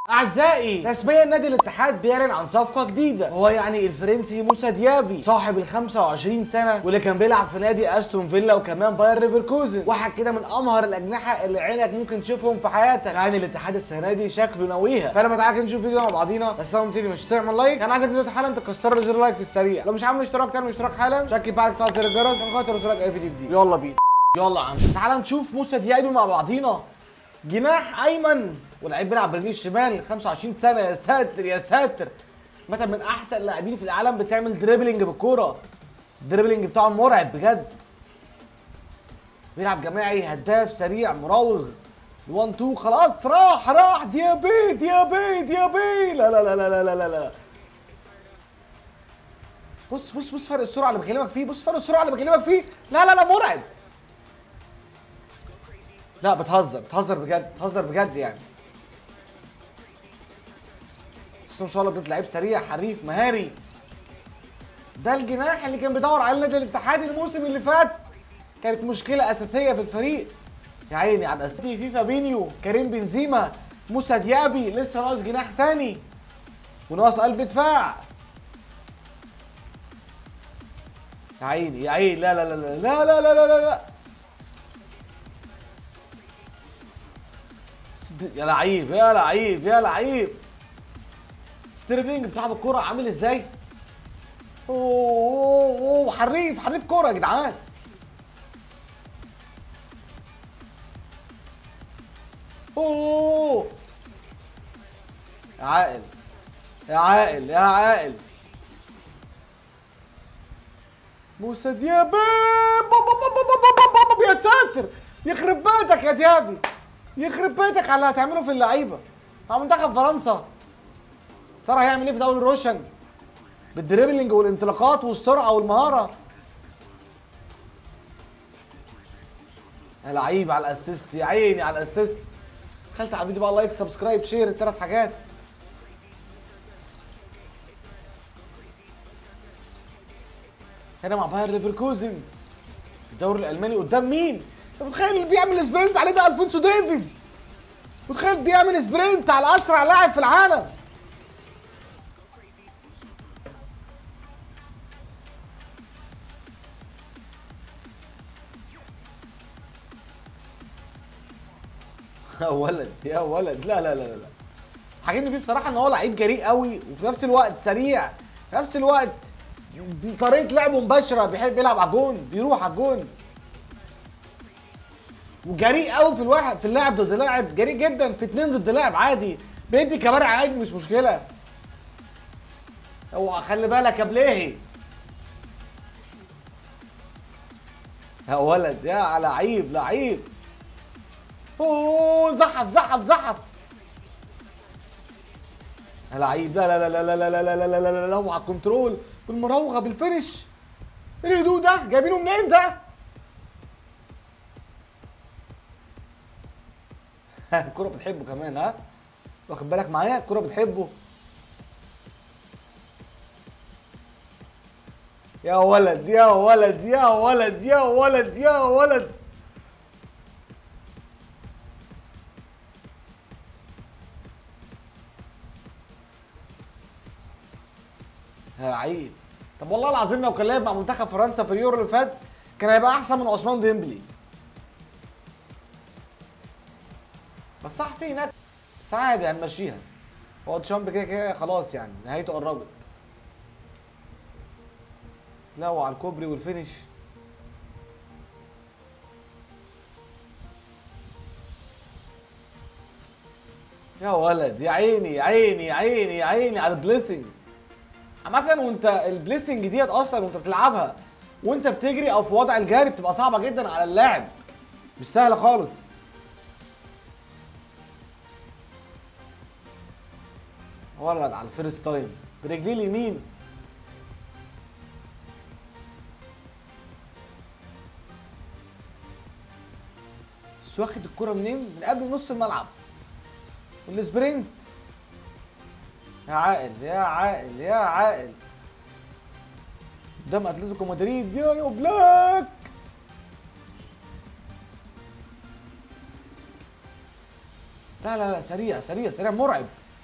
اعزائي رسميا نادي الاتحاد بيعلن عن صفقه جديده هو يعني الفرنسي موسى ديابي صاحب ال 25 سنه واللي كان بيلعب في نادي استون فيلا وكمان باير ليفركوزن واحد كده من امهر الاجنحه اللي عينك ممكن تشوفهم في حياتك يعني الاتحاد السنه دي شكله ناويها فلما تعالى نشوف فيديو مع بعضينا بس انا مش تعمل لايك انا عايزك دلوقتي حالا تكسر لي زر لايك في السريع لو مش عامل اشتراك تعمل اشتراك حالا شكل بقى تفعل زر الجرس عشان خاطر يوصلك اي فيديو جديد يلا بينا يلا يا عم تعالى نشوف موسى ديابي مع بعضينا جناح ايمن ولعيب بيلعب برجليه الشمال 25 سنه يا ساتر يا ساتر مثلا من احسن اللاعبين في العالم بتعمل دريبلينج بالكوره الدريبلينج بتاعه مرعب بجد بيلعب جماعي هداف سريع مراوغ 1 2 خلاص راح راح ديابي ديابي ديابي لا لا لا لا لا لا لا بص بص بص فرق السرعه اللي بكلمك فيه بص فرق السرعه اللي بكلمك فيه لا لا لا مرعب لا بتهزر بتهزر بجد بتهزر بجد يعني بس ما شاء الله بجد لعيب سريع حريف مهاري ده الجناح اللي كان بيدور على نادي الاتحاد الموسم اللي فات كانت مشكلة أساسية في الفريق يا عيني على الأساسي في فابينيو كريم بنزيما موسى ديابي لسه ناقص جناح تاني وناقص قلب دفاع يا عيني يا عيني لا لا لا لا لا لا لا لا, لا, لا. يا لعيب يا لعيب يا لعيب ستريبنج بتاع الكوره عامل ازاي اوه اوه اوه حريف حريف كوره يا جدعان اوه يا عاقل يا عاقل يا عاقل موسى ديابي يا ساتر يخرب بيتك يا ديابي يخرب بيتك على اللي هتعمله في اللعيبه مع منتخب فرنسا ترى هيعمل ايه في دوري روشن بالدريبلينج والانطلاقات والسرعه والمهاره يا لعيب على الاسيست يا عيني على الاسيست دخلت على الفيديو بقى لايك سبسكرايب شير الثلاث حاجات هنا مع باير ليفركوزن الدوري الالماني قدام مين؟ انت متخيل اللي بيعمل سبرنت عليه ده الفونسو ديفيز متخيل بيعمل سبرنت على اسرع لاعب في العالم يا ولد يا ولد لا لا لا لا عاجبني فيه بصراحه ان هو لعيب جريء قوي وفي نفس الوقت سريع في نفس الوقت طريقه لعبه مباشره بيحب يلعب على الجون بيروح على الجون وجريء قوي في الواحد في اللاعب ضد لاعب جريء جدا في اتنين ضد لاعب عادي بيدي كبارع عادي مش مشكله اوعى خلي بالك يا بليهي يا ولد يا لعيب لعيب اوه زحف زحف زحف يا لعيب لا لا لا لا لا لا لا لا لا لا لا لا اوعى الكنترول بالمراوغه بالفينش ايه الهدوء ده جايبينه منين ده الكرة بتحبه كمان ها واخد بالك معايا الكرة بتحبه يا ولد يا ولد يا ولد يا ولد يا ولد يا عيب طب والله العظيم لو كان لعب مع منتخب فرنسا في اليورو اللي فات كان هيبقى احسن من عثمان ديمبلي بس صح في هناك بس عادي هنمشيها هو تشامب كده كده خلاص يعني نهايته قربت لا وعلى الكوبري والفينش يا ولد يا عيني يا عيني يا عيني يا عيني على البليسنج عامة وانت البليسنج ديت اصلا وانت بتلعبها وانت بتجري او في وضع الجري بتبقى صعبة جدا على اللاعب مش سهلة خالص ولد على الفيرست تايم برجليه اليمين بس واخد الكرة منين؟ من قبل نص الملعب والسبرنت يا عاقل يا عاقل يا عاقل قدام اتلتيكو مدريد يا يا بلاك لا لا لا سريع سريع سريع مرعب